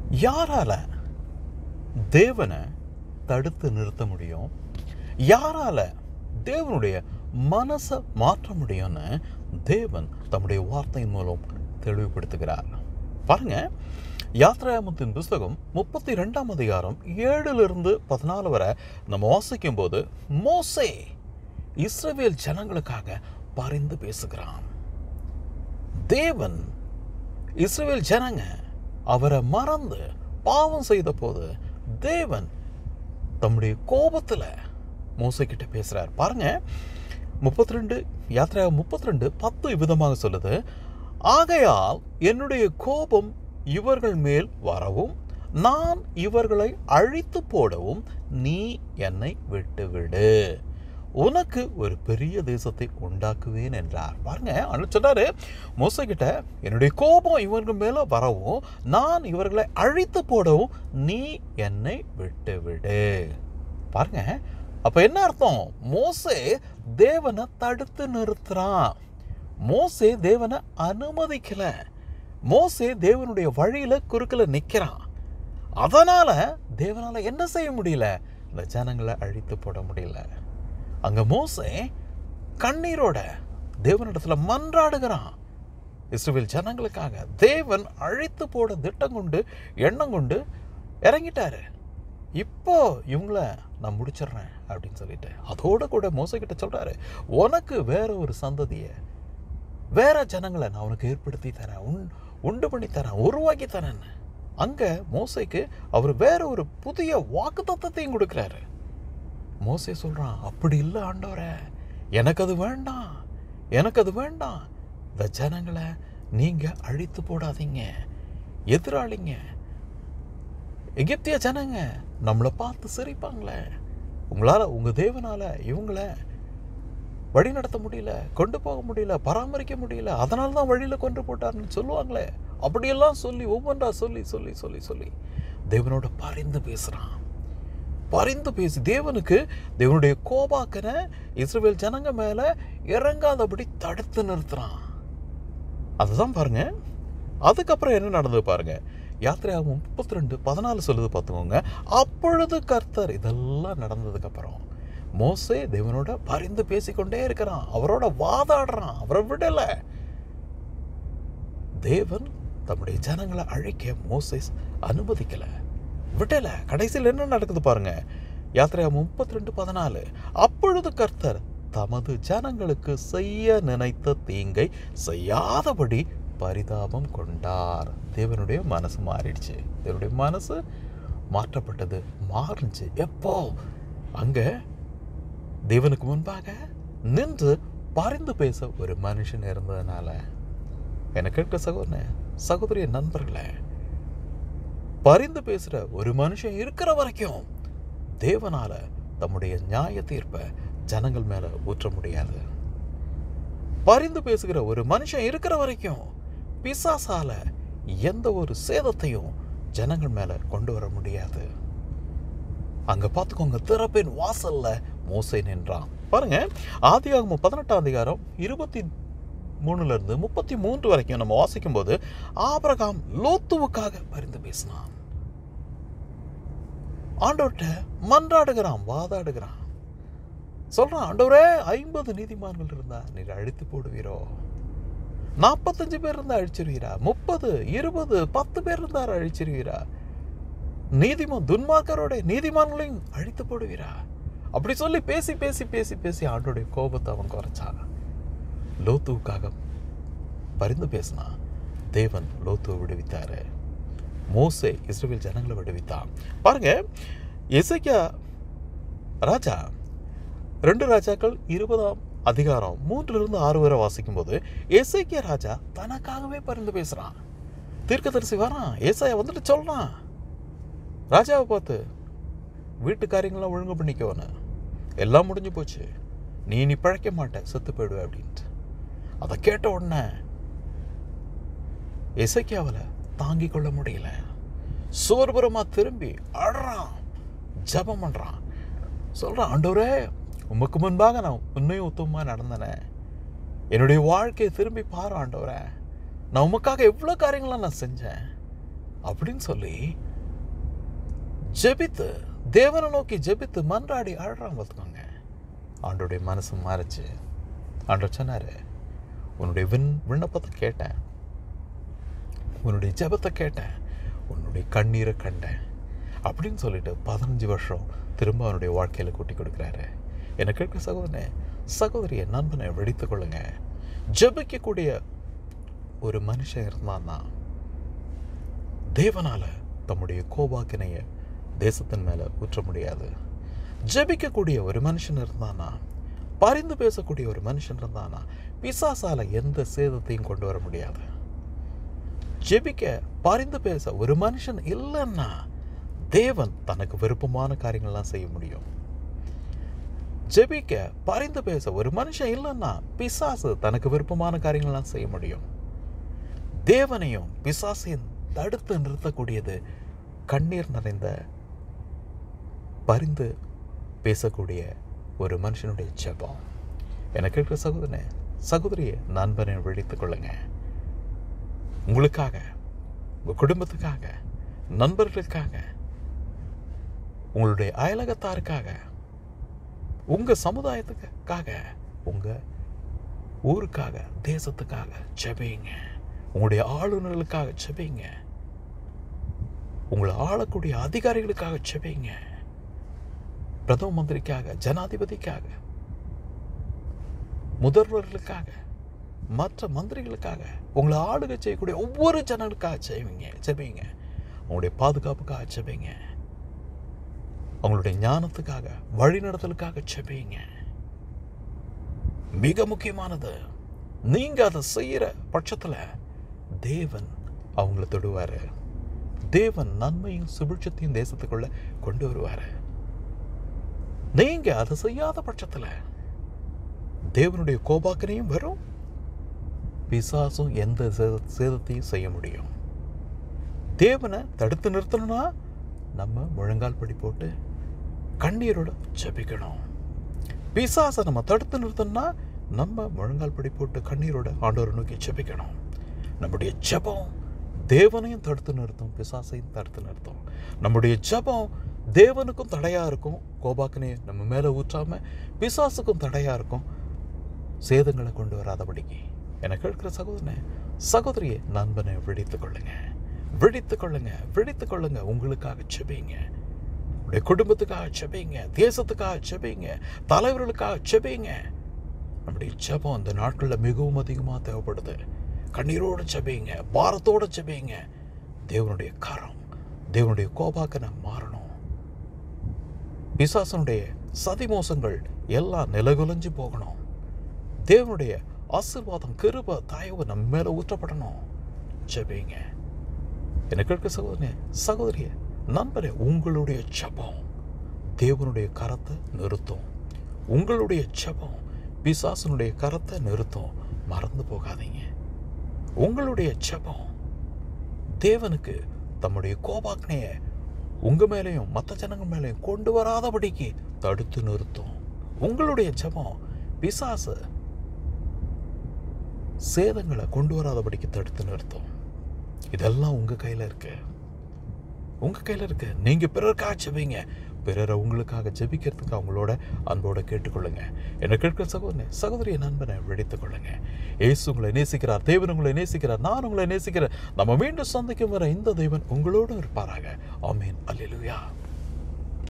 யாரால தேவனை தடுத்து நிறுத்த முடியும் யாரால தேவனுடைய மனசை மாற்ற முடியும்னு தேவன் தம்முடைய வார்த்தையின் மூலம் தெளிவுபடுத்துகிறார் பாருங்க யாத்ராமத்தின் புஸ்தகம் முப்பத்தி ரெண்டாம் அதிகாரம் ஏழிலிருந்து பதினாலு வரை நம்ம வாசிக்கும் போது மோசே இஸ்ரவேல் ஜனங்களுக்காக பரிந்து பேசுகிறான் தேவன் இஸ்ரவேல் ஜனங்க அவரை மறந்து பாவம் செய்த போது தேவன் தம்முடைய கோபத்துல மோசை கிட்ட பேசுறார் பாருங்க முப்பத்தி ரெண்டு யாத்திரா முப்பத்தி ரெண்டு பத்து விதமாக சொல்லுது ஆகையால் என்னுடைய கோபம் இவர்கள் மேல் வரவும் நான் இவர்களை அழித்து போடவும் நீ என்னை விட்டுவிடு உனக்கு ஒரு பெரிய தேசத்தை உண்டாக்குவேன் என்றார் பாருங்க அண்ணன் சொன்னாரு மோசை கிட்ட என்னுடைய கோபம் இவர்கள் மேல வரவும் நான் இவர்களை அழித்து போடவும் நீ என்னை விட்டு விடு பாருங்க அப்ப என்ன அர்த்தம் மோசே தேவனை தடுத்து நிறுத்துறான் மோசே தேவனை அனுமதிக்கல மோசே தேவனுடைய வழியில குறுக்கல நிக்கிறான் அதனால தேவனால என்ன செய்ய முடியல இந்த ஜனங்களை அழித்து போட முடியல அங்க மோசே கண்ணீரோட தேவனிடத்துல மன்றாடுகிறான் இஸ்ரவேல் ஜனங்களுக்காக தேவன் அழித்து போட திட்டம் கொண்டு எண்ணம் கொண்டு இறங்கிட்டாரு இப்போ இவங்கள நான் முடிச்சிடுறேன் அப்படின்னு சொல்லிட்டு அதோட கூட மோசக்கிட்ட சொல்றாரு உனக்கு வேற ஒரு சந்ததியை வேற ஜனங்களை நான் உனக்கு ஏற்படுத்தி தரேன் உன் உண்டு பண்ணி தரேன் உருவாக்கி தரேன்னு அங்க மோசைக்கு அவர் வேற ஒரு புதிய வாக்கு தத்தத்தையும் கொடுக்குறாரு மோசே சொல்றான் அப்படி இல்லை ஆண்டவரே எனக்கு அது வேண்டாம் எனக்கு அது வேண்டாம் இந்த ஜனங்களை நீங்க அழித்து போடாதீங்க எதிராளிங்க எகிப்திய ஜனங்க நம்மளை பார்த்து சிரிப்பாங்களே உங்களால உங்க தேவனால இவங்கள வழி நடத்த முடியல கொண்டு போக முடியல பராமரிக்க முடியல அதனால தான் வழியில கொண்டு போட்டாருன்னு சொல்லுவாங்களே அப்படியெல்லாம் சொல்லி ஒவ்வொன்றா சொல்லி சொல்லி சொல்லி சொல்லி தேவனோட பரிந்து பேசுறான் பரிந்து பேசி தேவனுக்கு தேவனுடைய கோபாக்கனை இஸ்ரவேல் ஜனங்க மேல இறங்காதபடி தடுத்து நிறுத்துறான் அதுதான் பாருங்க அதுக்கப்புறம் என்ன நடந்தது பாருங்க யாத்திரையாகும் முப்பத்தி ரெண்டு பதினாலு சொல்லுது பார்த்துக்கோங்க அப்பொழுது கர்த்தர் இதெல்லாம் நடந்ததுக்கு அப்புறம் மோசே தேவனோட பரிந்து பேசிக்கொண்டே இருக்கிறான் அவரோட வாதாடுறான் அவரை விடல தேவன் தம்முடைய ஜனங்களை அழிக்க மோசேஸ் அனுமதிக்கல விடல கடைசியில் என்ன நடக்குது பாருங்க யாத்திரையா முப்பத்தி ரெண்டு பதினாலு அப்பொழுது கர்த்தர் தமது ஜனங்களுக்கு செய்ய நினைத்த தீங்கை செய்யாதபடி பரிதாபம் கொண்டார் தேவனுடைய மனசு மாறிடுச்சு தேவனுடைய மனசு மாற்றப்பட்டது மாறுச்சு எப்போ அங்க தேவனுக்கு முன்பாக நின்று பரிந்து பேச ஒரு மனுஷன் இருந்ததுனால எனக்கு கேட்க சகோதரனே சகோதரிய நண்பர்களே பரிந்து பேசுற ஒரு மனுஷன் இருக்கிற வரைக்கும் தேவனால தம்முடைய நியாய தீர்ப்பை ஜனங்கள் மேல ஊற்ற முடியாது பரிந்து பேசுகிற ஒரு மனுஷன் இருக்கிற வரைக்கும் பிசாசால எந்த ஒரு சேதத்தையும் ஜனங்கள் மேல கொண்டு வர முடியாது அங்க பார்த்துக்கோங்க திறப்பின் வாசல்ல மோசை நின்றான் பாருங்க ஆதியாகமம் பதினெட்டாம் அதிகாரம் இருபத்தி மூணுல இருந்து முப்பத்தி மூன்று வரைக்கும் நம்ம வாசிக்கும் போது ஆபிரகாம் லோத்துவுக்காக பரிந்து பேசினான் ஆண்டவர்கிட்ட மன்றாடுகிறான் வாதாடுகிறான் சொல்றான் ஆண்டவரே ஐம்பது நீதிமான்கள் இருந்தா நீர் அழித்து போடுவீரோ நாற்பத்தஞ்சு பேர் இருந்தா அழிச்சிருவீரா முப்பது இருபது பத்து பேர் இருந்தா அழிச்சிருவீரா நீதிமான் துன்மார்க்கரோட நீதிமான்களையும் அழித்து போடுவீரா அப்படி சொல்லி பேசி பேசி பேசி பேசி ஆண்டோடைய கோபத்தை அவன் குறைச்சான் லோத்துவுக்காக பரிந்து பேசினா தேவன் லோத்துவை விடுவித்தாரு மோசே இஸ்ரேல் ஜனங்களை விடுவித்தான் பாருங்க எசைக்கா ராஜா ரெண்டு ராஜாக்கள் இருபதாம் அதிகாரம் மூன்றுல இருந்து ஆறு வரை வாசிக்கும் போது எசைக்கிய ராஜா தனக்காகவே பரிந்து பேசுறான் தீர்க்கதரிசி வரான் ஏசாயா வந்துட்டு சொல்றான் ராஜாவை பார்த்து வீட்டு காரியங்கள்லாம் ஒழுங்கு பண்ணிக்கோன்னு எல்லாம் முடிஞ்சு போச்சு நீ நீ பழைக்க மாட்ட செத்து போயிடுவ அப்படின்ட்டு அதை கேட்ட உடனே இசைக்காவில் தாங்கிக் கொள்ள முடியல சோர்புறமா திரும்பி அழுறான் ஜெபம் பண்றான் சொல்றான் ஆண்டவரே உமக்கு முன்பாக நான் உண்மையும் உத்தமமா நடந்தனேன் என்னுடைய வாழ்க்கையை திரும்பி பாரு ஆண்டவரே நான் உமக்காக எவ்வளோ காரியங்களாம் நான் செஞ்சேன் அப்படின்னு சொல்லி ஜெபித்து தேவனை நோக்கி ஜெபித்து மன்றாடி அழறான் பார்த்துக்கோங்க ஆண்டோடைய மனசு மாறிச்சு ஆண்டவர் சொன்னார் உன்னுடைய விண் விண்ணப்பத்தை கேட்டேன் உன்னுடைய ஜெபத்தை கேட்டேன் உன்னுடைய கண்ணீரை கண்டேன் அப்படின்னு சொல்லிட்டு பதினஞ்சு வருஷம் திரும்ப அவனுடைய வாழ்க்கையில் கூட்டி கொடுக்குறாரு என்னை கேட்க சகோதரனே சகோதரிய நண்பனை வெடித்துக் கொள்ளுங்க ஜெபிக்கக்கூடிய ஒரு மனுஷன் இருந்தான்னா தேவனால தம்முடைய கோபாக்கினைய தேசத்தின் மேல ஊற்ற முடியாது ஜெபிக்கக்கூடிய ஒரு மனுஷன் இருந்தானா பரிந்து பேசக்கூடிய ஒரு மனுஷன் இருந்தானா பிசாசால எந்த சேதத்தையும் கொண்டு வர முடியாது ஜெபிக்க பரிந்து பேச ஒரு மனுஷன் இல்லைன்னா தேவன் தனக்கு விருப்பமான காரியங்கள்லாம் செய்ய முடியும் ஜெபிக்க பரிந்து பேச ஒரு மனுஷன் இல்லைன்னா பிசாசு தனக்கு விருப்பமான காரியங்கள்லாம் செய்ய முடியும் தேவனையும் பிசாசையும் தடுத்து நிறுத்தக்கூடியது கண்ணீர் நிறைந்த பரிந்து பேசக்கூடிய ஒரு மனுஷனுடைய ஜெபம் எனக்கு இருக்கிற சகோதரனே சகோதரியை நண்பனை விழித்துக் கொள்ளுங்க உங்களுக்காக உங்கள் குடும்பத்துக்காக நண்பர்களுக்காக உங்களுடைய அயலகத்தாருக்காக உங்கள் சமுதாயத்துக்காக உங்கள் ஊருக்காக தேசத்துக்காக ஜெபிங்க உங்களுடைய ஆளுநர்களுக்காக ஜெபிங்க உங்களை ஆளக்கூடிய அதிகாரிகளுக்காக ஜெபிங்க பிரதம மந்திரிக்காக ஜனாதிபதிக்காக முதல்வர்களுக்காக மற்ற மந்திரிகளுக்காக உங்களை ஆளுகை செய்யக்கூடிய ஒவ்வொரு ஜனங்களுக்காக செய்வீங்க ஜெபிங்க உங்களுடைய பாதுகாப்புக்காக ஜெபிங்க அவங்களுடைய ஞானத்துக்காக வழிநடத்தலுக்காக ஜெபிங்க மிக முக்கியமானது நீங்க அதை செய்யற பட்சத்துல தேவன் அவங்கள தொடுவாரு தேவன் நன்மையும் சுபிட்சத்தையும் தேசத்துக்குள்ள கொண்டு வருவாரு நீங்க அதை செய்யாத பட்சத்துல தேவனுடைய கோபாக்கனையும் வரும் பிசாசும் எந்த சேத- சேதத்தையும் செய்ய முடியும் தேவனை தடுத்து நிறுத்தணும்னா நம்ம முழங்கால் படி போட்டு கண்ணீரோட ஜெபிக்கணும் பிசாசை நம்ம தடுத்து நிறுத்தணும்னா நம்ம முழங்கால் படி போட்டு கண்ணீரோட ஆண்டவரை நோக்கி ஜெபிக்கணும் நம்முடைய ஜெபம் தேவனையும் தடுத்து நிறுத்தும் பிசாசையும் தடுத்து நிறுத்தும் நம்முடைய ஜெபம் தேவனுக்கும் தடையா இருக்கும் கோபாக்கினே நம்ம மேல ஊற்றாம பிசாசுக்கும் தடையா இருக்கும் சேதங்களை கொண்டு வராதபடிக்கு எனக்கு இருக்கிற சகோதரனே சகோதரியை நண்பனை விழித்துக் கொள்ளுங்க விழித்துக் கொள்ளுங்க விழித்துக் கொள்ளுங்க உங்களுக்காக செபிங்க உடைய குடும்பத்துக்காக செபிங்க தேசத்துக்காக செபிங்க தலைவர்களுக்காக செபிங்க நம்முடைய ஜெபம் அந்த நாட்களில் மிகவும் அதிகமாக தேவைப்படுது கண்ணீரோடு செபிங்க பாரத்தோடு செபிங்க தேவனுடைய கரம் தேவனுடைய கோபாக்கனை மாறணும் பிசாசனுடைய சதிமோசங்கள் எல்லாம் நிலகுலைஞ்சு போகணும் தேவனுடைய ஆசீர்வாதம் கிருப தயவு நம்ம மேல ஊற்றப்படணும் ஜெபிங்க எனக்கு இருக்க சகோதரனே சகோதரிய நண்பரே உங்களுடைய ஜெபம் தேவனுடைய கரத்தை நிறுத்தும் உங்களுடைய ஜெபம் பிசாசனுடைய கரத்தை நிறுத்தும் மறந்து போகாதீங்க உங்களுடைய ஜெபம் தேவனுக்கு தம்முடைய கோபாக்னைய உங்க மேலேயும் மற்ற ஜனங்க மேலேயும் கொண்டு வராதபடிக்கு தடுத்து நிறுத்தும் உங்களுடைய ஜெபம் பிசாசு சேதங்களை கொண்டு வராதபடிக்கு தடுத்து நிறுத்தும் இதெல்லாம் உங்க கையில இருக்கு உங்க கையில இருக்கு நீங்க பிறருக்காக ஜெபிங்க பிறரை உங்களுக்காக ஜெபிக்கிறதுக்கு அவங்களோட அன்போட கேட்டுக்கொள்ளுங்க என்ன கேட்கிற சகோதரனே சகோதரிய நண்பனை விழித்துக் கொள்ளுங்க இயேசு உங்களை நேசிக்கிறார் தேவன் உங்களை நேசிக்கிறார் நான் உங்களை நேசிக்கிறேன் நம்ம மீண்டும் சந்திக்கும் வர இந்த தேவன் உங்களோடு இருப்பாராக ஆமீன் அல்லேலூயா